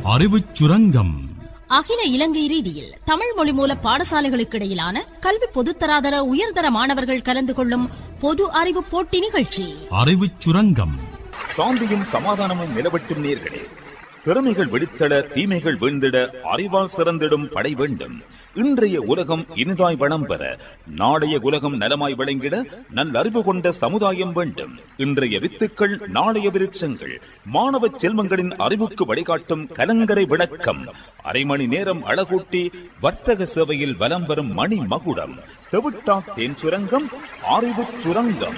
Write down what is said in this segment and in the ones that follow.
அறிவுச் சுரங்கம் அகில இலங்கை ரீதியில் தமிழ் மொழி மூல பாடசாலைகளுக்கு இடையிலான கல்வி பொதுத்தராதர உயர்தர மாணவர்கள் கலந்து கொள்ளும் பொது அறிவு போட்டி நிகழ்ச்சி அறிவுச் சுரங்கம் சாந்தியும் சமாதானமும் நிலவட்டும் நேர்களே திறமைகள் வெடித்தட தீமைகள் வீழ்ந்திட அறிவால் சிறந்திடும் படை வேண்டும் இன்றைய உலகம் இனிதாய் வளம் பெற நாளைய உலகம் நலமாய் விளங்கிட நல்லறிவு கொண்ட சமுதாயம் வேண்டும் இன்றைய வித்துக்கள் நாளைய விருட்சங்கள் மாணவ செல்வங்களின் அறிவுக்கு வழிகாட்டும் கலங்கரை விளக்கம் அரை மணி நேரம் அழகூட்டி வர்த்தக சேவையில் வலம் வரும் மணி மகுடம் தெவிட்டா தேன் சுரங்கம் அறிவு சுரங்கம்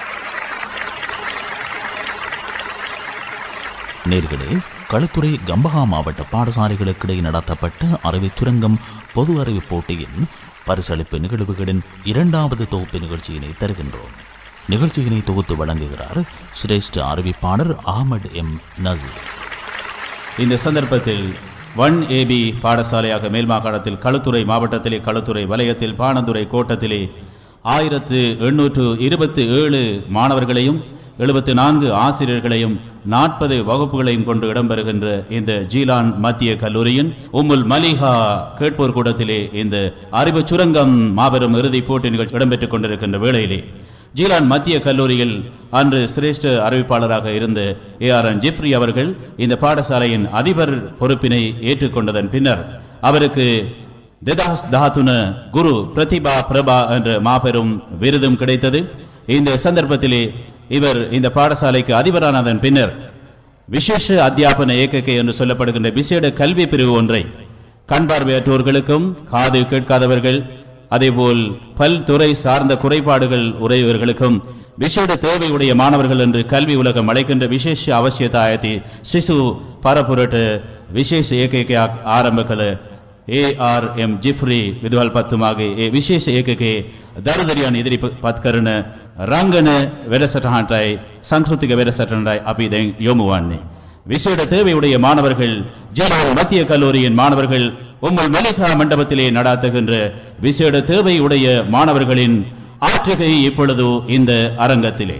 நேர்களே களுத்துறை கம்பஹா மாவட்ட பாடசாலைகளுக்கிடையே நடத்தப்பட்ட அறிவுச் சுரங்கம் பொது அறிவு போட்டியின் பரிசளிப்பு நிகழ்வுகளின் இரண்டாவது தொகுப்பு நிகழ்ச்சியினை தருகின்றோம் நிகழ்ச்சியினை தொகுத்து வழங்குகிறார் சிரேஷ்ட அறிவிப்பாளர் அகமது எம் நசீர் இந்த சந்தர்ப்பத்தில் ஒன் ஏபி பாடசாலையாக மேல்மாகாணத்தில் களுத்துறை மாவட்டத்திலே களுத்துறை வலயத்தில் பாணந்துறை கோட்டத்திலே ஆயிரத்து எண்ணூற்று இருபத்தி ஏழு மாணவர்களையும் எழுபத்தி நான்கு ஆசிரியர்களையும் நாற்பது வகுப்புகளையும் கொண்டு இடம்பெறுகின்ற இந்த ஜீலான் மத்திய கல்லூரியின் உம்முல் மலிஹா கேட்போர் கூடத்திலே இந்த அறிவு சுரங்கம் மாபெரும் இறுதிப் போட்டி நிகழ்ச்சி இடம்பெற்றுக் கொண்டிருக்கின்ற வேளையிலே ஜீலான் மத்திய கல்லூரியில் அன்று சிரேஷ்ட அறிவிப்பாளராக இருந்த ஏ ஆர் என் ஜிப்ரி அவர்கள் இந்த பாடசாலையின் அதிபர் பொறுப்பினை ஏற்றுக்கொண்டதன் பின்னர் அவருக்கு திதாஸ் தாத்துன குரு பிரதிபா பிரபா என்ற மாபெரும் விருதும் கிடைத்தது இந்த சந்தர்ப்பத்திலே இவர் இந்த பாடசாலைக்கு அதிபரானதன் பின்னர் விசேஷ அத்தியாபன ஏகக்கை என்று சொல்லப்படுகின்ற விசேட கல்வி பிரிவு ஒன்றை கண் பார்வையற்றோர்களுக்கும் காது கேட்காதவர்கள் அதேபோல் பல்துறை சார்ந்த குறைபாடுகள் உடையவர்களுக்கும் விசேட தேவையுடைய மாணவர்கள் என்று கல்வி உலகம் அழைக்கின்ற விசேஷ அவசியதாயத்தி சிசு பரப்புரட்டு விசேஷ ಏಕೈಕ ಆರಂಭಕಲ ಎ ಆರ್ ಎಂ ಜಿಫ್ರಿ ವಿದ್ವಾಲ್ ಪತ್ತುಮಾಗೆ ಎ ವಿಶೇಷ ಏಕೈಕೆ ದರದರಿಯಾನ್ ಇದಿರಿ ಪತ್ಕರಣ ರಂಗನ வெரசட்டாண்டாய் சங்கிருத்திக வெரசட்டாண்டாய் அப்படி இதை யோமுவான்னு விசேட தேவையுடைய மாணவர்கள் ஜெயலலிதா மத்திய கல்லூரியின் மாணவர்கள் உங்கள் மலிகா மண்டபத்திலே நடாத்துகின்ற விசேட தேவையுடைய மாணவர்களின் ஆற்றுகை இப்பொழுது இந்த அரங்கத்திலே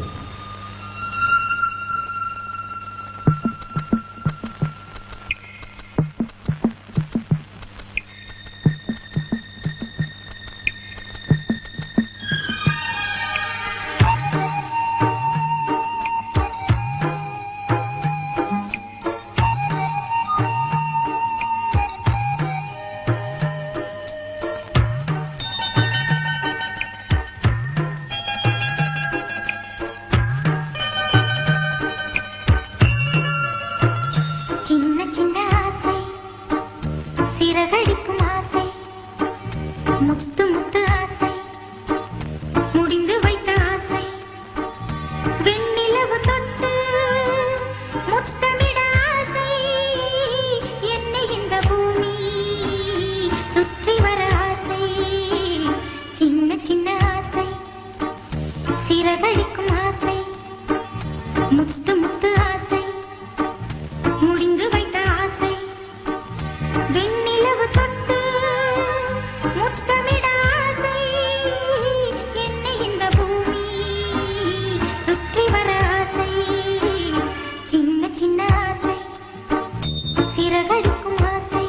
சின்ன சின்ன ஆசை சிறகடிக்கும் ஆசை முத்து முத்து ஆசை முடிந்து வைத்த ஆசை வெண்ணிலவு தொட்டு முத்தமிட ஆசை என்னை இந்த பூமி சுற்றி வர ஆசை சின்ன சின்ன ஆசை சிறகடிக்கும் ஆசை முத்து முத்து ஆசை முடிந்து வைத்த ஆசை வெண்ணிலவு தொட்டு முத்தமிட ஆசை என்னை இந்த பூமி சுற்றி வர ஆசை சின்ன சின்ன ஆசை சிறகடிக்கும் ஆசை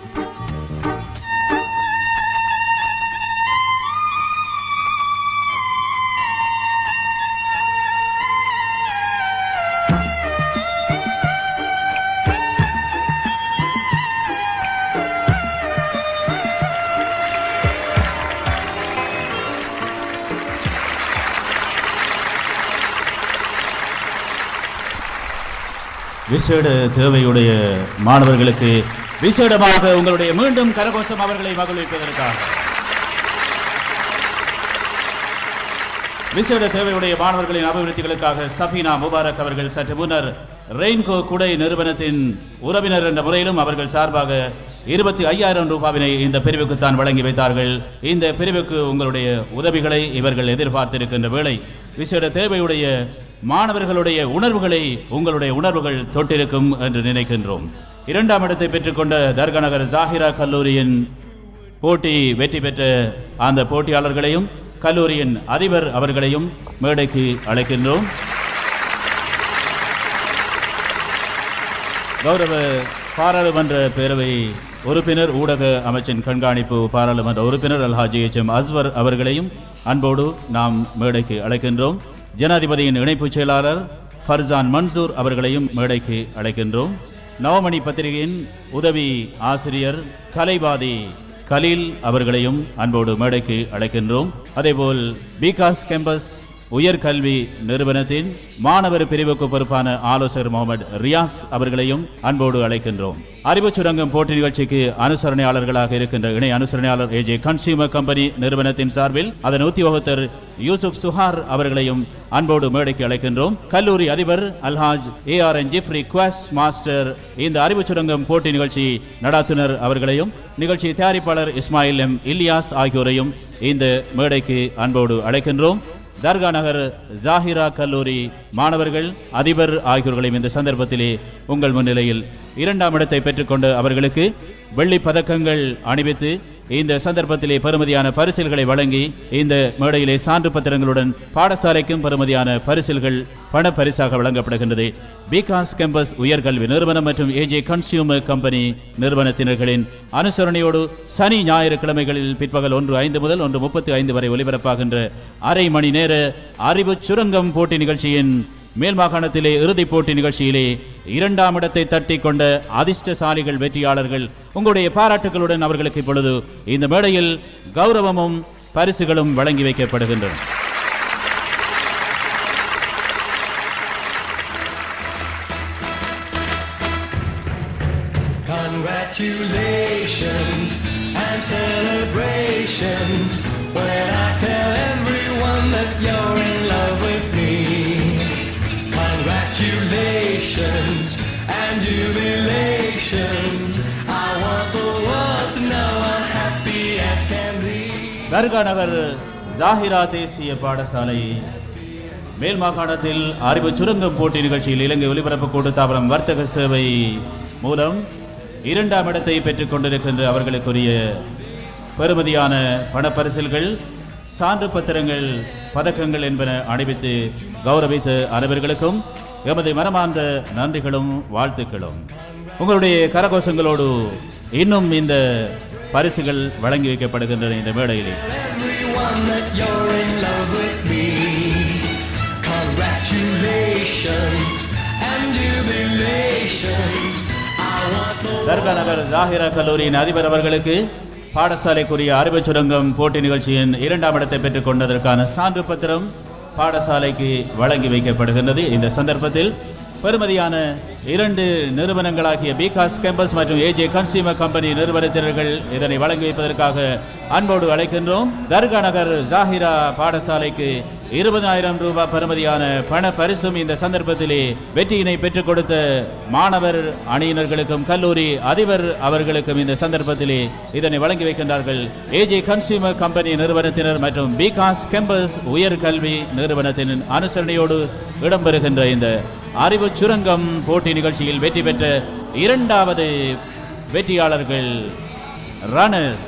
விசேட தேவையுடைய மாணவர்களுக்கு விசேடமாக உங்களுடைய மீண்டும் கரகோஷம் அவர்களை மகிழ்விப்பதற்காக விசேட தேவையுடைய மாணவர்களின் அபிவிருத்திகளுக்காக சஃபீனா முபாரக் அவர்கள் சற்று முன்னர் ரெயின்கோ குடை நிறுவனத்தின் உறவினர் என்ற முறையிலும் அவர்கள் சார்பாக இருபத்தி ஐயாயிரம் ரூபாவினை இந்த பிரிவுக்கு தான் வழங்கி வைத்தார்கள் இந்த பிரிவுக்கு உங்களுடைய உதவிகளை இவர்கள் எதிர்பார்த்திருக்கின்ற வேளை விசேட தேவையுடைய மாணவர்களுடைய உணர்வுகளை உங்களுடைய உணர்வுகள் தொட்டிருக்கும் என்று நினைக்கின்றோம் இரண்டாம் இடத்தை பெற்றுக்கொண்ட தர்கநகர் ஜாகிரா கல்லூரியின் போட்டி வெற்றி பெற்ற அந்த போட்டியாளர்களையும் கல்லூரியின் அதிபர் அவர்களையும் மேடைக்கு அழைக்கின்றோம் கௌரவ பாராளுமன்ற பேரவை உறுப்பினர் ஊடக அமைச்சின் கண்காணிப்பு பாராளுமன்ற உறுப்பினர் அல்ஹாஜி எச் எம் அஸ்வர் அவர்களையும் அன்போடு நாம் மேடைக்கு அழைக்கின்றோம் ஜனாதிபதியின் இணைப்புச் செயலாளர் ஃபர்சான் மன்சூர் அவர்களையும் மேடைக்கு அழைக்கின்றோம் நவமணி பத்திரிகையின் உதவி ஆசிரியர் கலைவாதி கலீல் அவர்களையும் அன்போடு மேடைக்கு அழைக்கின்றோம் அதேபோல் பிகாஸ் கேம்பஸ் உயர்கல்வி நிறுவனத்தின் மாணவர் பிரிவுக்கு பொறுப்பான ஆலோசகர் முகமது ரியாஸ் அவர்களையும் அன்போடு அழைக்கின்றோம் அறிவுச் சுரங்கம் போட்டி நிகழ்ச்சிக்கு அனுசரணையாளர்களாக இருக்கின்ற இணை அனுசரணையாளர் ஏஜே கன்சியூமர் கம்பெனி நிறுவனத்தின் சார்பில் அதன் உத்தியோகத்தர் யூசுப் சுஹார் அவர்களையும் அன்போடு மேடைக்கு அழைக்கின்றோம் கல்லூரி அதிபர் Alhaj A R N Jifri குவாஸ் மாஸ்டர் இந்த அறிவுச் சுரங்கம் போட்டி நிகழ்ச்சி நடாத்துனர் அவர்களையும் நிகழ்ச்சி தயாரிப்பாளர் இஸ்மாயில் எம் இலியாஸ் ஆகியோரையும் இந்த மேடைக்கு அன்போடு அழைக்கின்றோம் தர்கா நகர் ஜாஹிரா கல்லூரி மாணவர்கள் அதிபர் ஆகியோர்களையும் இந்த சந்தர்ப்பத்திலே உங்கள் முன்னிலையில் இரண்டாம் இடத்தை பெற்றுக்கொண்டு அவர்களுக்கு வெள்ளி பதக்கங்கள் அணிவித்து இந்த சந்தர்ப்பத்திலே பெறுமதியான பரிசில்களை வழங்கி இந்த மேடையிலே சான்று பத்திரங்களுடன் பாடசாலைக்கும் பெறுமதியான பரிசில்கள் பண பரிசாக வழங்கப்படுகின்றது பிகாஸ் கேம்பஸ் உயர்கல்வி நிறுவனம் மற்றும் ஏஜே கன்சியூமர் கம்பெனி நிறுவனத்தினர்களின் அனுசரணையோடு சனி ஞாயிறு கிழமைகளில் பிற்பகல் ஒன்று ஐந்து முதல் ஒன்று முப்பத்தி ஐந்து வரை ஒலிபரப்பாகின்ற அரை மணி நேர அறிவு சுரங்கம் போட்டி நிகழ்ச்சியின் மேல் மாகாணத்திலே இறுதிப் போட்டி நிகழ்ச்சியிலே இரண்டாம் இடத்தை தட்டி கொண்ட அதிர்ஷ்டசாலிகள் வெற்றியாளர்கள் உங்களுடைய பாராட்டுகளுடன் அவர்களுக்கு இப்பொழுது இந்த மேடையில் கௌரவமும் பரிசுகளும் வழங்கி வைக்கப்படுகின்றன Congratulations and celebrations when I tell everyone that you're in love with me. Congratulations and jubilations. I want the world to know I'm happy as can be. தர்கா நகர் ஜாஹிரா தேசிய பாடசாலை மேல் மாகாணத்தில் அறிவு சுரங்கம் போட்டி நிகழ்ச்சியில் இலங்கை ஒலிபரப்பு கூட்டுத்தாபனம் வர்த்தக சேவை மூலம் இரண்டாம் இடத்தை பெற்றுக் கொண்டிருக்கின்ற அவர்களுக்குரிய பெறுமதியான பணப்பரிசில்கள் சான்று பத்திரங்கள் பதக்கங்கள் என்பன அணிவித்து கௌரவித்த அனைவர்களுக்கும் எமது மனமார்ந்த நன்றிகளும் வாழ்த்துக்களும் உங்களுடைய கரகோஷங்களோடு இன்னும் இந்த பரிசுகள் வழங்கி வைக்கப்படுகின்றன இந்த மேடையிலே Everyone that you're in love with me. Congratulations and jubilations. I want the தர்கா நகர் ஜாகிரா கல்லூரியின் அதிபர் அவர்களுக்கு பாடசாலைக்குரிய அறிவுச் சுரங்கம் போட்டி நிகழ்ச்சியின் இரண்டாம் இடத்தை பெற்றுக் கொண்டதற்கான சான்று பத்திரம் பாடசாலைக்கு வழங்கி வைக்கப்படுகின்றது இந்த சந்தர்ப்பத்தில் பெறுமதியான இரண்டு நிறுவனங்களாகிய பிகாஸ் கேம்பஸ் மற்றும் ஏஜே கன்சியூமர் கம்பெனி நிறுவனத்தினர்கள் இதனை வழங்கி வைப்பதற்காக அன்போடு அழைக்கின்றோம் தர்கா நகர் ஜாகிரா பாடசாலைக்கு இருபதாயிரம் ரூபாய் பெறுமதியான பண பரிசும் இந்த சந்தர்ப்பத்திலே வெற்றியினை பெற்றுக் கொடுத்த மாணவர் அணியினர்களுக்கும் கல்லூரி அதிபர் அவர்களுக்கும் இந்த சந்தர்ப்பத்திலே இதனை வழங்கி வைக்கின்றார்கள் ஏஜே கன்சியூமர் கம்பெனி நிறுவனத்தினர் மற்றும் பிகாஸ் கேம்பஸ் உயர்கல்வி நிறுவனத்தின் அனுசரணையோடு இடம்பெறுகின்ற இந்த அறிவு சுரங்கம் போட்டி நிகழ்ச்சியில் வெற்றி பெற்ற இரண்டாவது வெற்றியாளர்கள் ரனர்ஸ்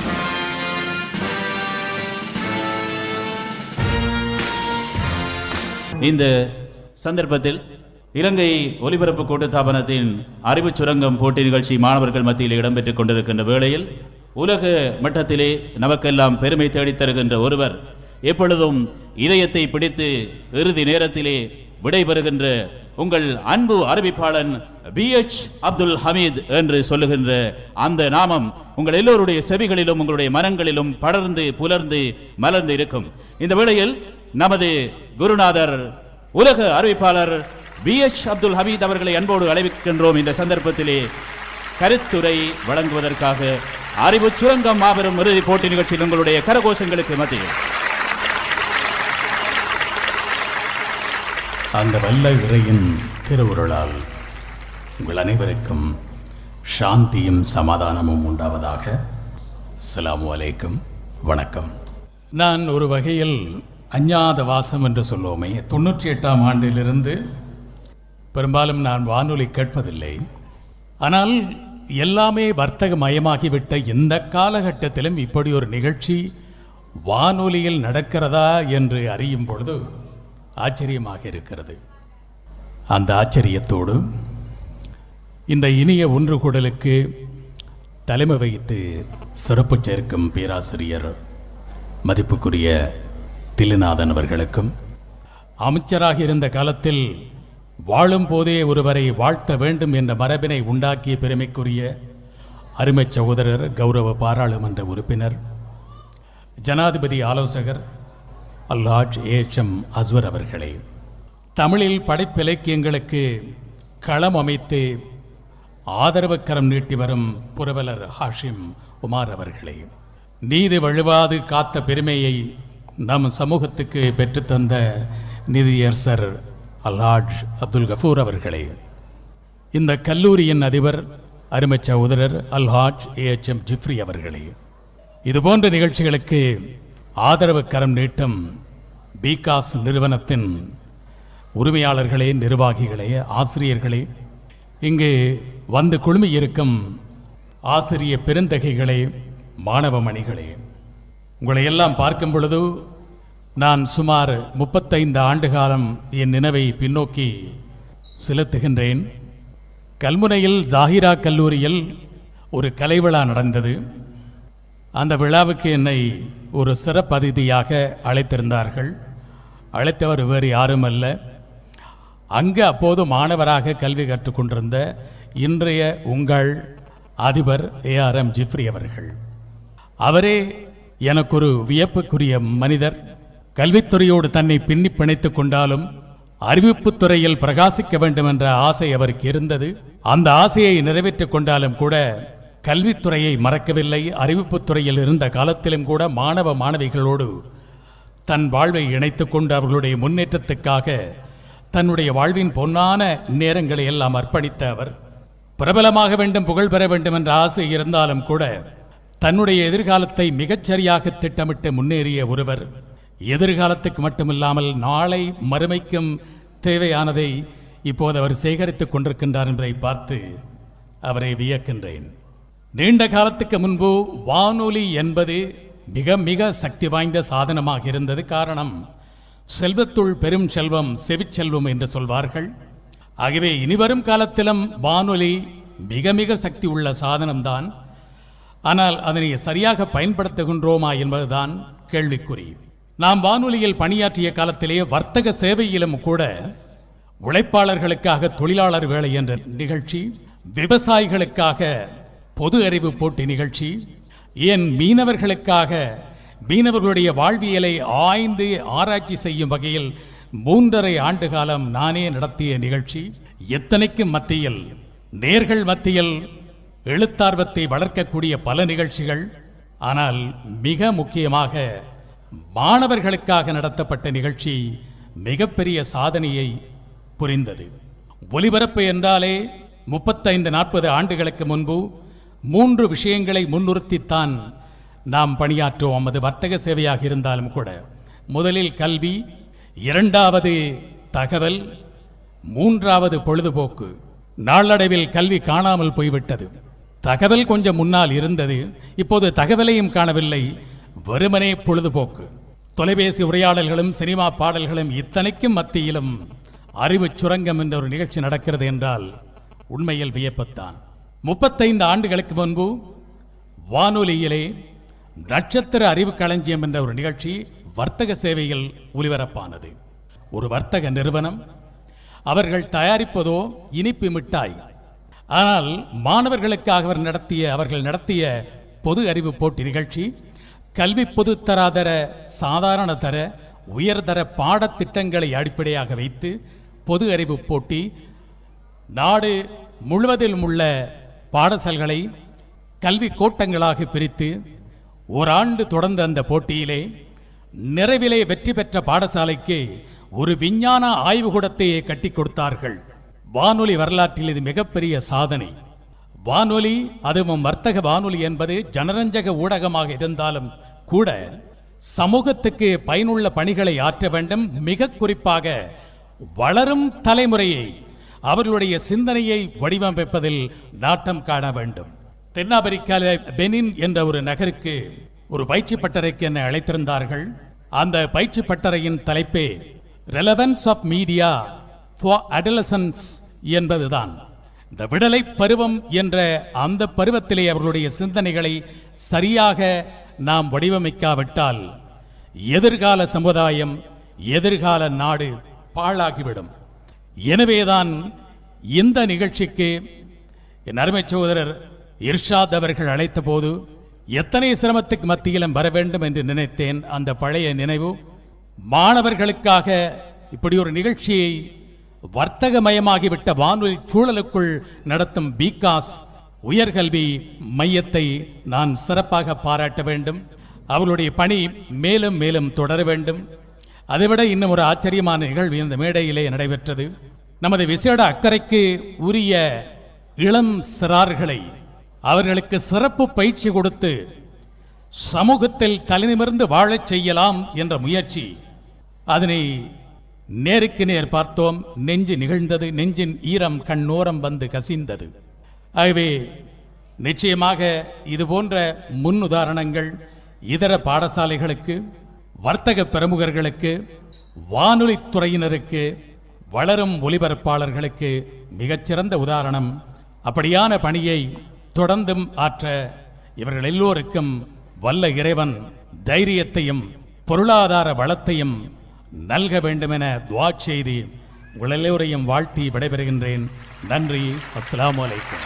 இந்த சந்தர்ப்பத்தில் இலங்கை ஒலிபரப்பு கூட்டுத்தாபனத்தின் அறிவுச் சுரங்கம் போட்டி நிகழ்ச்சி மாணவர்கள் மத்தியில் இடம்பெற்றுக் கொண்டிருக்கின்ற வேளையில் உலக மட்டத்திலே நமக்கெல்லாம் பெருமை தேடித் தருகின்ற ஒருவர் எப்பொழுதும் இதயத்தை பிடித்து இறுதி நேரத்திலே விடைபெறுகின்ற உங்கள் அன்பு அறிவிப்பாளன் பி எச் அப்துல் ஹமீத் என்று சொல்லுகின்ற அந்த நாமம் உங்கள் எல்லோருடைய செவிகளிலும் உங்களுடைய மனங்களிலும் படர்ந்து புலர்ந்து மலர்ந்து இருக்கும் இந்த வேளையில் நமது குருநாதர் உலக அறிவிப்பாளர் பி எச் அப்துல் ஹமீத் அவர்களை அன்போடு அழைக்கின்றோம் இந்த சந்தர்ப்பத்திலே கருத்துரை வழங்குவதற்காக அறிவு சுரங்கம் மாபெரும் இறுதிப் போட்டி நிகழ்ச்சியில் உங்களுடைய கரகோஷங்களுக்கு மத்தியில் அந்த வல்ல இறையின் திருவுருளால் உங்கள் அனைவருக்கும் சாந்தியும் சமாதானமும் உண்டாவதாக அஸ்ஸலாமு அலைக்கும் வணக்கம் நான் ஒரு வகையில் அஞ்ஞாத வாசம் என்று சொல்லுவோமே தொண்ணூற்றி எட்டாம் ஆண்டிலிருந்து பெரும்பாலும் நான் வானொலி கேட்பதில்லை ஆனால் எல்லாமே வர்த்தக மயமாகிவிட்ட இந்த காலகட்டத்திலும் இப்படி ஒரு நிகழ்ச்சி வானொலியில் நடக்கிறதா என்று அறியும் பொழுது ஆச்சரியமாக இருக்கிறது அந்த ஆச்சரியத்தோடு இந்த இனிய ஒன்று கூடலுக்கு தலைமை வகித்து சிறப்பு சேர்க்கும் பேராசிரியர் மதிப்புக்குரிய தில்லுநாதன் அவர்களுக்கும் அமைச்சராக இருந்த காலத்தில் வாழும் போதே ஒருவரை வாழ்த்த வேண்டும் என்ற மரபினை உண்டாக்கிய பெருமைக்குரிய அருமைச் சகோதரர் கௌரவ பாராளுமன்ற உறுப்பினர் ஜனாதிபதி ஆலோசகர் அல்லாஜ் ஏஎச்எம் அஸ்வர் அவர்களே தமிழில் படைப்பிலக்கியங்களுக்கு களம் அமைத்து ஆதரவு கரம் நீட்டி வரும் புரவலர் ஹாஷிம் உமார் அவர்களே நீதி வழுவாது காத்த பெருமையை நம் சமூகத்துக்கு பெற்றுத்தந்த நிதியரசர் அல்லாஜ் அப்துல் கஃபூர் அவர்களே இந்த கல்லூரியின் அதிபர் அருமைச் சகோதரர் அல்ஹாஜ் ஏஎச்எம் ஜிப்ரி அவர்களே இதுபோன்ற நிகழ்ச்சிகளுக்கு ஆதரவு கரம் நீட்டும் பிகாஸ் நிறுவனத்தின் உரிமையாளர்களே நிர்வாகிகளே ஆசிரியர்களே இங்கு வந்து குழுமி இருக்கும் ஆசிரிய பெருந்தகைகளே மாணவ மணிகளே உங்களை எல்லாம் பார்க்கும் பொழுது நான் சுமார் முப்பத்தைந்து ஆண்டு காலம் என் நினைவை பின்னோக்கி செலுத்துகின்றேன் கல்முனையில் ஜாகிரா கல்லூரியில் ஒரு கலை விழா நடந்தது அந்த விழாவுக்கு என்னை ஒரு சிறப்பு அதிதியாக அழைத்திருந்தார்கள் அழைத்தவர் வேறு யாரும் அல்ல அங்கு அப்போது மாணவராக கல்வி கற்றுக்கொண்டிருந்த இன்றைய உங்கள் அதிபர் ஏஆர்எம் ஜிப்ரி அவர்கள் அவரே எனக்கொரு வியப்புக்குரிய மனிதர் கல்வித்துறையோடு தன்னை பின்னி பிணைத்துக் கொண்டாலும் அறிவிப்புத் துறையில் பிரகாசிக்க வேண்டும் என்ற ஆசை அவருக்கு இருந்தது அந்த ஆசையை நிறைவேற்றிக் கொண்டாலும் கூட கல்வித்துறையை மறக்கவில்லை அறிவிப்புத் துறையில் இருந்த காலத்திலும் கூட மாணவ மாணவிகளோடு தன் வாழ்வை இணைத்துக் கொண்டு அவர்களுடைய முன்னேற்றத்துக்காக தன்னுடைய வாழ்வின் பொன்னான நேரங்களை எல்லாம் அர்ப்பணித்த அவர் பிரபலமாக வேண்டும் புகழ் பெற வேண்டும் என்ற ஆசை இருந்தாலும் கூட தன்னுடைய எதிர்காலத்தை மிகச்சரியாக திட்டமிட்டு முன்னேறிய ஒருவர் எதிர்காலத்துக்கு மட்டுமில்லாமல் நாளை மறுமைக்கும் தேவையானதை இப்போது அவர் சேகரித்துக் கொண்டிருக்கின்றார் என்பதை பார்த்து அவரை வியக்கின்றேன் நீண்ட காலத்துக்கு முன்பு வானொலி என்பது மிக மிக சக்தி வாய்ந்த சாதனமாக இருந்தது காரணம் செல்வத்துள் பெரும் செல்வம் செவிச்செல்வம் என்று சொல்வார்கள் ஆகவே இனிவரும் காலத்திலும் வானொலி மிக மிக சக்தி உள்ள சாதனம்தான் ஆனால் அதனை சரியாக பயன்படுத்துகின்றோமா என்பதுதான் கேள்விக்குறி நாம் வானொலியில் பணியாற்றிய காலத்திலே வர்த்தக சேவையிலும் கூட உழைப்பாளர்களுக்காக தொழிலாளர் வேலை என்ற நிகழ்ச்சி விவசாயிகளுக்காக பொது அறிவு போட்டி நிகழ்ச்சி ஏன் மீனவர்களுக்காக மீனவர்களுடைய வாழ்வியலை ஆய்ந்து ஆராய்ச்சி செய்யும் வகையில் மூன்றரை ஆண்டு காலம் நானே நடத்திய நிகழ்ச்சி எத்தனைக்கும் மத்தியில் நேர்கள் மத்தியில் எழுத்தார்வத்தை வளர்க்கக்கூடிய பல நிகழ்ச்சிகள் ஆனால் மிக முக்கியமாக மாணவர்களுக்காக நடத்தப்பட்ட நிகழ்ச்சி மிகப்பெரிய சாதனையை புரிந்தது ஒலிபரப்பு என்றாலே முப்பத்தைந்து நாற்பது ஆண்டுகளுக்கு முன்பு மூன்று விஷயங்களை முன்னிறுத்தித்தான் நாம் பணியாற்றுவோம் அது வர்த்தக சேவையாக இருந்தாலும் கூட முதலில் கல்வி இரண்டாவது தகவல் மூன்றாவது பொழுதுபோக்கு நாளடைவில் கல்வி காணாமல் போய்விட்டது தகவல் கொஞ்சம் முன்னால் இருந்தது இப்போது தகவலையும் காணவில்லை வெறுமனே பொழுதுபோக்கு தொலைபேசி உரையாடல்களும் சினிமா பாடல்களும் இத்தனைக்கும் மத்தியிலும் அறிவு சுரங்கம் என்ற ஒரு நிகழ்ச்சி நடக்கிறது என்றால் உண்மையில் வியப்புத்தான் முப்பத்தைந்து ஆண்டுகளுக்கு முன்பு வானொலியிலே நட்சத்திர அறிவு களஞ்சியம் என்ற ஒரு நிகழ்ச்சி வர்த்தக சேவையில் ஒலிபரப்பானது ஒரு வர்த்தக நிறுவனம் அவர்கள் தயாரிப்பதோ இனிப்பு மிட்டாய் ஆனால் மாணவர்களுக்காக அவர் நடத்திய அவர்கள் நடத்திய பொது அறிவு போட்டி நிகழ்ச்சி கல்வி பொதுத்தராதர சாதாரண தர உயர்தர பாடத்திட்டங்களை அடிப்படையாக வைத்து பொது அறிவு போட்டி நாடு முழுவதிலும் உள்ள பாடசாலைகளை கல்வி கோட்டங்களாக பிரித்து ஓராண்டு தொடர்ந்த அந்த போட்டியிலே நிறைவிலே வெற்றி பெற்ற பாடசாலைக்கு ஒரு விஞ்ஞான ஆய்வுகூடத்தையே கட்டி கொடுத்தார்கள் வானொலி வரலாற்றில் இது மிகப்பெரிய சாதனை வானொலி அதுவும் வர்த்தக வானொலி என்பது ஜனரஞ்சக ஊடகமாக இருந்தாலும் கூட சமூகத்துக்கு பயனுள்ள பணிகளை ஆற்ற வேண்டும் மிக குறிப்பாக வளரும் தலைமுறையை அவர்களுடைய சிந்தனையை வடிவமைப்பதில் நாட்டம் காண வேண்டும் தென்னாப்பிரிக்காவில் பெனின் என்ற ஒரு நகருக்கு ஒரு பயிற்சி பட்டறைக்கு என்னை அழைத்திருந்தார்கள் அந்த பயிற்சி பட்டறையின் தலைப்பே relevance of media for adolescents என்பதுதான் இந்த விடலை பருவம் என்ற அந்த பருவத்திலே அவர்களுடைய சிந்தனைகளை சரியாக நாம் வடிவமைக்காவிட்டால் எதிர்கால சமுதாயம் எதிர்கால நாடு பாழாகிவிடும் எனவேதான் இந்த நிகழ்ச்சிக்கு என் அருமை சகோதரர் இர்ஷாத் அவர்கள் அழைத்த போது எத்தனை சிரமத்துக்கு மத்தியிலும் வர வேண்டும் என்று நினைத்தேன் அந்த பழைய நினைவு மாணவர்களுக்காக இப்படி ஒரு நிகழ்ச்சியை வர்த்தகமயமாகிவிட்ட வானொலி சூழலுக்குள் நடத்தும் பிகாஸ் உயர்கல்வி மையத்தை நான் சிறப்பாக பாராட்ட வேண்டும் அவர்களுடைய பணி மேலும் மேலும் தொடர வேண்டும் அதைவிட இன்னும் ஒரு ஆச்சரியமான நிகழ்வு இந்த மேடையிலே நடைபெற்றது நமது விசேட அக்கறைக்கு உரிய இளம் சிறார்களை அவர்களுக்கு சிறப்பு பயிற்சி கொடுத்து சமூகத்தில் தலைநிமிர்ந்து வாழச் செய்யலாம் என்ற முயற்சி அதனை நேருக்கு நேர் பார்த்தோம் நெஞ்சு நிகழ்ந்தது நெஞ்சின் ஈரம் கண்ணோரம் வந்து கசிந்தது ஆகவே நிச்சயமாக இது போன்ற முன் உதாரணங்கள் இதர பாடசாலைகளுக்கு வர்த்தக பிரமுகர்களுக்கு வானொலி துறையினருக்கு வளரும் ஒலிபரப்பாளர்களுக்கு மிகச்சிறந்த உதாரணம் அப்படியான பணியை தொடர்ந்தும் ஆற்ற இவர்கள் எல்லோருக்கும் வல்ல இறைவன் தைரியத்தையும் பொருளாதார வளத்தையும் நல்க வேண்டுமென துவா செய்து உங்கள் எல்லோரையும் வாழ்த்தி விடைபெறுகின்றேன் நன்றி அஸ்ஸலாமு அலைக்கும்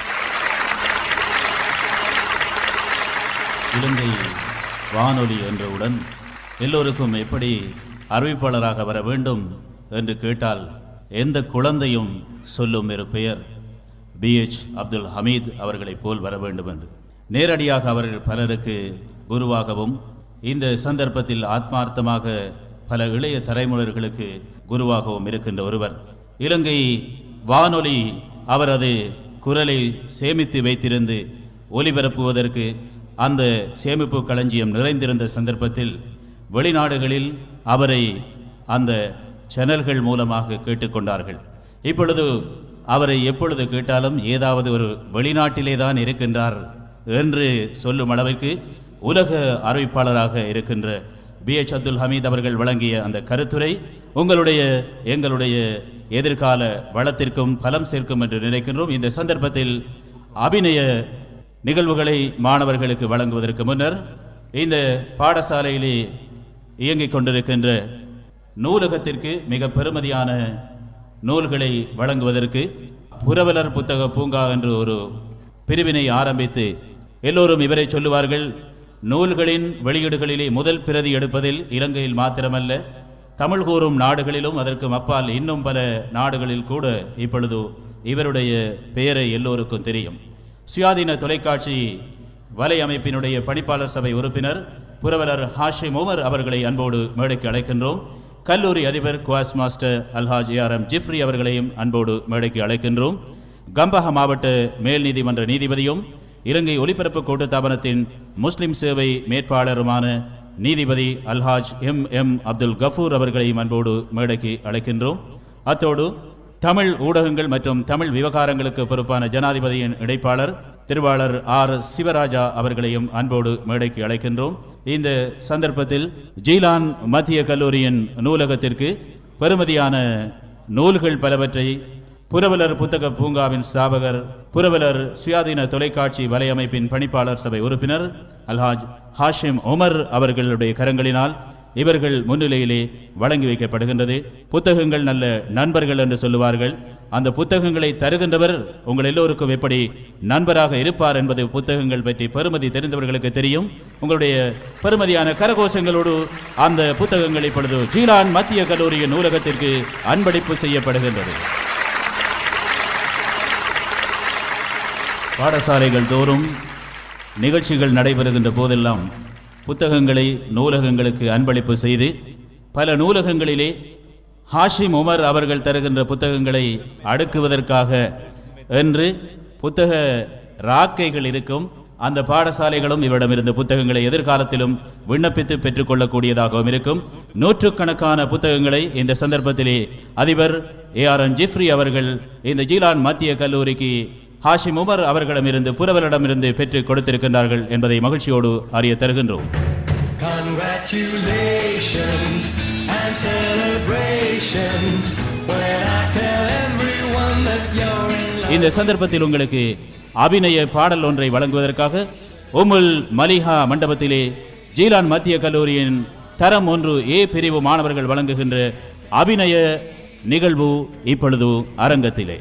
இலங்கை வானொலி என்றவுடன் எல்லோருக்கும் எப்படி அறிவிப்பாளராக வர வேண்டும் என்று கேட்டால் எந்த குழந்தையும் சொல்லும் ஒரு பெயர் பிஎச் அப்துல் ஹமீத் அவர்களைப் போல் வர வேண்டும் என்று நேரடியாக அவர்கள் பலருக்கு குருவாகவும் இந்த சந்தர்ப்பத்தில் ஆத்மார்த்தமாக பல இளைய தலைமுறைகளுக்கு குருவாகவும் இருக்கின்ற ஒருவர் இலங்கை வானொலி அவரது குரலை சேமித்து வைத்திருந்து ஒலிபரப்புவதற்கு அந்த சேமிப்பு களஞ்சியம் நிறைந்திருந்த சந்தர்ப்பத்தில் வெளிநாடுகளில் அவரை அந்த சேனல்கள் மூலமாக கேட்டுக்கொண்டார்கள் இப்பொழுது அவரை எப்பொழுது கேட்டாலும் ஏதாவது ஒரு வெளிநாட்டிலே தான் இருக்கின்றார் என்று சொல்லும் அளவிற்கு உலக அறிவிப்பாளராக இருக்கின்ற பி எச் அப்துல் ஹமீத் அவர்கள் வழங்கிய அந்த கருத்துரை உங்களுடைய எங்களுடைய எதிர்கால வளத்திற்கும் பலம் சேர்க்கும் என்று நினைக்கின்றோம் இந்த சந்தர்ப்பத்தில் அபிநய நிகழ்வுகளை மாணவர்களுக்கு வழங்குவதற்கு முன்னர் இந்த பாடசாலையிலே இயங்கிக் கொண்டிருக்கின்ற நூலகத்திற்கு மிக பெருமதியான நூல்களை வழங்குவதற்கு புரவலர் புத்தக பூங்கா என்று ஒரு பிரிவினை ஆரம்பித்து எல்லோரும் இவரை சொல்லுவார்கள் நூல்களின் வெளியீடுகளிலே முதல் பிரதி எடுப்பதில் இலங்கையில் மாத்திரமல்ல தமிழ் கூறும் நாடுகளிலும் அதற்கு அப்பால் இன்னும் பல நாடுகளில் கூட இப்பொழுது இவருடைய பெயரை எல்லோருக்கும் தெரியும் சுயாதீன தொலைக்காட்சி வலையமைப்பினுடைய பணிப்பாளர் சபை உறுப்பினர் புரவலர் ஹாஷிம் உமர் அவர்களை அன்போடு மேடைக்கு அழைக்கின்றோம் கல்லூரி அதிபர் குவாஸ் மாஸ்டர் அல்ஹாஜ் ஏஆர்எம் ஜிப்ரி அவர்களையும் அன்போடு மேடைக்கு அழைக்கின்றோம் கம்பஹ மாவட்ட மேல் நீதிமன்ற நீதிபதியும் இலங்கை ஒலிபரப்பு கூட்டுத்தாபனத்தின் முஸ்லிம் சேவை மேற்பாளருமான நீதிபதி அல்ஹாஜ் எம் எம் அப்துல் கஃபூர் அவர்களையும் அன்போடு மேடைக்கு அழைக்கின்றோம் அத்தோடு தமிழ் ஊடகங்கள் மற்றும் தமிழ் விவகாரங்களுக்கு பொறுப்பான ஜனாதிபதியின் இடைப்பாளர் திருவாளர் ஆர் சிவராஜா அவர்களையும் அன்போடு மேடைக்கு அழைக்கின்றோம் இந்த சந்தர்ப்பத்தில் ஜீலான் மத்திய கல்லூரியின் நூலகத்திற்கு பெறுமதியான நூல்கள் பலவற்றை புரவலர் புத்தக பூங்காவின் ஸ்தாபகர் புரவலர் சுயாதீன தொலைக்காட்சி வலையமைப்பின் பணிப்பாளர் சபை உறுப்பினர் அல்ஹாஜ் ஹாஷிம் உமர் அவர்களுடைய கரங்களினால் இவர்கள் முன்னிலையிலே வழங்கி வைக்கப்படுகின்றது புத்தகங்கள் நல்ல நண்பர்கள் என்று சொல்லுவார்கள் அந்த புத்தகங்களை தருகின்றவர் உங்கள் எல்லோருக்கும் எப்படி நண்பராக இருப்பார் என்பது புத்தகங்கள் பற்றி பெருமதி தெரிந்தவர்களுக்கு தெரியும் உங்களுடைய பெருமதியான கரகோஷங்களோடு அந்த புத்தகங்கள் இப்பொழுது ஜீலான் மத்திய கல்லூரியின் நூலகத்திற்கு அன்பளிப்பு செய்யப்படுகின்றது பாடசாலைகள் தோறும் நிகழ்ச்சிகள் நடைபெறுகின்ற போதெல்லாம் புத்தகங்களை நூலகங்களுக்கு அன்பளிப்பு செய்து பல நூலகங்களிலே ஹாஷிம் உமர் அவர்கள் தருகின்ற புத்தகங்களை அடுக்குவதற்காக என்று புத்தக ராக்கைகள் இருக்கும் அந்த பாடசாலைகளும் இவரிடமிருந்து புத்தகங்களை எதிர்காலத்திலும் விண்ணப்பித்து பெற்றுக்கொள்ளக்கூடியதாகவும் இருக்கும் நூற்றுக்கணக்கான புத்தகங்களை இந்த சந்தர்ப்பத்திலே அதிபர் ஏ ஆர் என் ஜிப்ரி அவர்கள் இந்த ஜீலான் மத்திய கல்லூரிக்கு ஹாஷிம் உமர் அவர்களிடமிருந்து புரவலிடமிருந்து பெற்று கொடுத்திருக்கின்றார்கள் என்பதை மகிழ்ச்சியோடு அறிய தருகின்றோம் Congratulations and celebrations when I tell everyone that you're in love. இந்த சந்தர்ப்பத்தில் உங்களுக்கு அபிநய பாடல் ஒன்றை வழங்குவதற்காக உமுல் மலிஹா மண்டபத்திலே ஜீலான் மத்திய கல்லூரியின் தரம் ஒன்று ஏ பிரிவு மாணவர்கள் வழங்குகின்ற அபிநய நிகழ்வு இப்பொழுது அரங்கத்திலே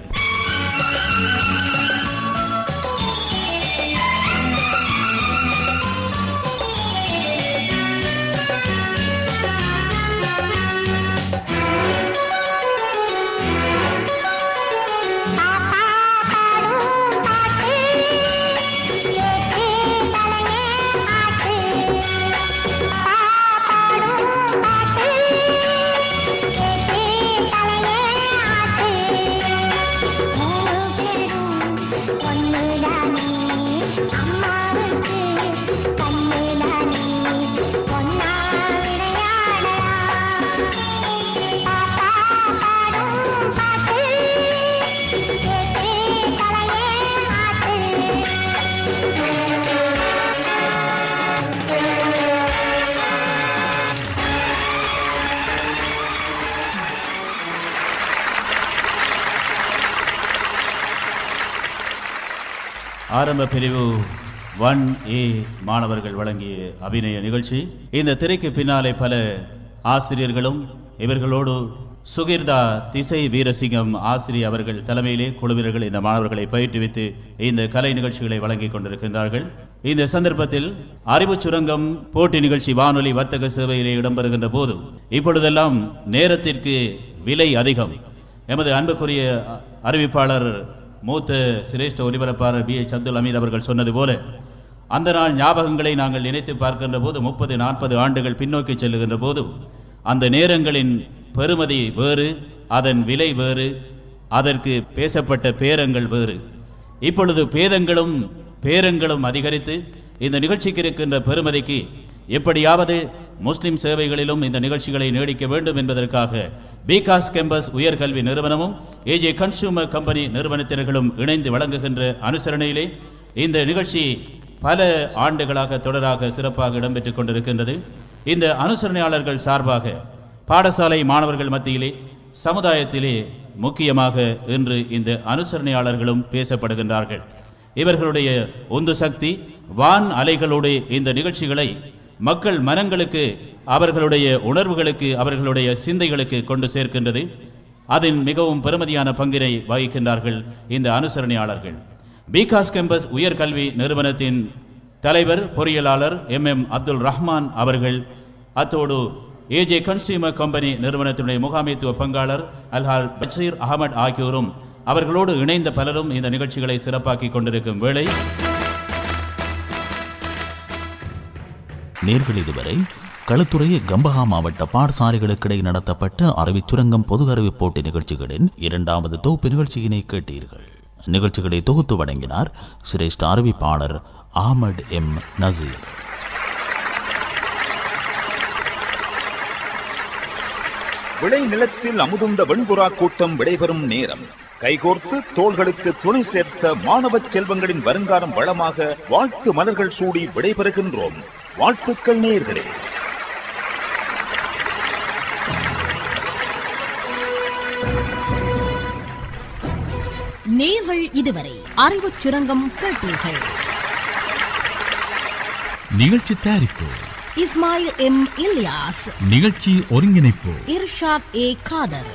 ஆரம்ப பிரிவு ஒன் ஏ மாணவர்கள் வழங்கிய அபிநய நிகழ்ச்சி இந்த திரைக்கு பின்னாலே பல ஆசிரியர்களும் இவர்களோடு சுகிர்தா திசை வீரசிங்கம் ஆசிரியர் அவர்கள் தலைமையிலே குழுவினர்கள் இந்த மாணவர்களை பயிற்றுவித்து இந்த கலை நிகழ்ச்சிகளை வழங்கிக் கொண்டிருக்கின்றார்கள் இந்த சந்தர்ப்பத்தில் அறிவுச் சுரங்கம் போட்டி நிகழ்ச்சி வானொலி வர்த்தக சேவையிலே இடம்பெறுகின்ற போது இப்பொழுதெல்லாம் நேரத்திற்கு விலை அதிகம் எமது அன்புக்குரிய அ- அறிவிப்பாளர் மூத்த சிரேஷ்ட ஒலிபரப்பாளர் பி எச் அப்துல் அமீர் அவர்கள் சொன்னது போல அந்த நாள் ஞாபகங்களை நாங்கள் நினைத்து பார்க்கின்ற போது முப்பது நாற்பது ஆண்டுகள் பின்னோக்கி செல்லுகின்ற போது அந்த நேரங்களின் பெறுமதி வேறு அதன் விலை வேறு அதற்கு பேசப்பட்ட பேரங்கள் வேறு இப்பொழுது பேதங்களும் பேரங்களும் அதிகரித்து இந்த நிகழ்ச்சிக்கு இருக்கின்ற பெறுமதிக்கு எப்படியாவது முஸ்லிம் சேவைகளிலும் இந்த நிகழ்ச்சிகளை நீடிக்க வேண்டும் என்பதற்காக பிகாஸ் கேம்பஸ் உயர்கல்வி நிறுவனமும் ஏஜே கன்சூமர் கம்பெனி நிறுவனத்தினர்களும் இணைந்து வழங்குகின்ற அனுசரணையிலே இந்த நிகழ்ச்சி பல ஆண்டுகளாக தொடராக சிறப்பாக இடம்பெற்றுக் கொண்டிருக்கின்றது இந்த அனுசரணையாளர்கள் சார்பாக பாடசாலை மாணவர்கள் மத்தியிலே சமுதாயத்திலே முக்கியமாக இன்று இந்த அனுசரணையாளர்களும் பேசப்படுகின்றார்கள் இவர்களுடைய உந்து சக்தி வான் அலைகளோடு இந்த நிகழ்ச்சிகளை மக்கள் மனங்களுக்கு அவர்களுடைய உணர்வுகளுக்கு அவர்களுடைய சிந்தைகளுக்கு கொண்டு சேர்க்கின்றது அதில் மிகவும் பெருமதியான பங்கினை வகிக்கின்றார்கள் இந்த அனுசரணையாளர்கள் பிகாஸ் கேம்பஸ் உயர்கல்வி நிறுவனத்தின் தலைவர் பொறியியலாளர் எம் எம் அப்துல் ரஹ்மான் அவர்கள் அத்தோடு ஏஜே கன்சியூமர் கம்பெனி நிறுவனத்தினுடைய முகாமைத்துவ பங்காளர் அல்ஹால் பஷீர் அகமது ஆகியோரும் அவர்களோடு இணைந்த பலரும் இந்த நிகழ்ச்சிகளை சிறப்பாக்கி கொண்டிருக்கும் வேளை நேர்கள் இதுவரை களுத்துறை கம்பஹா மாவட்ட பாடசாலைகளுக்கிடையே நடத்தப்பட்ட அறிவிச் சுரங்கம் பொது அறிவு போட்டி நிகழ்ச்சிகளின் இரண்டாவது தொகுப்பு நிகழ்ச்சியினை கேட்டீர்கள் நிகழ்ச்சிகளை தொகுத்து வழங்கினார் சிரேஷ்ட அறிவிப்பாளர் அகமது எம் நசீர் விளை நிலத்தில் அமுதுண்ட வெண்புறா கூட்டம் விடைபெறும் நேரம் கைகோர்த்து தோள்களுக்கு துணை சேர்த்த மாணவ செல்வங்களின் வருங்காலம் வளமாக வாழ்த்து மலர்கள் சூடி விடைபெறுகின்றோம் வாழ்த்துக்கள் நேயர்களே நேர்கள் இதுவரை அறிவுச் சுரங்கம் கேட்டீர்கள் நிகழ்ச்சி தயாரிப்பு இஸ்மாயில் எம் இல்யாஸ் நிகழ்ச்சி ஒருங்கிணைப்பு இர்ஷாத் ஏ காதர்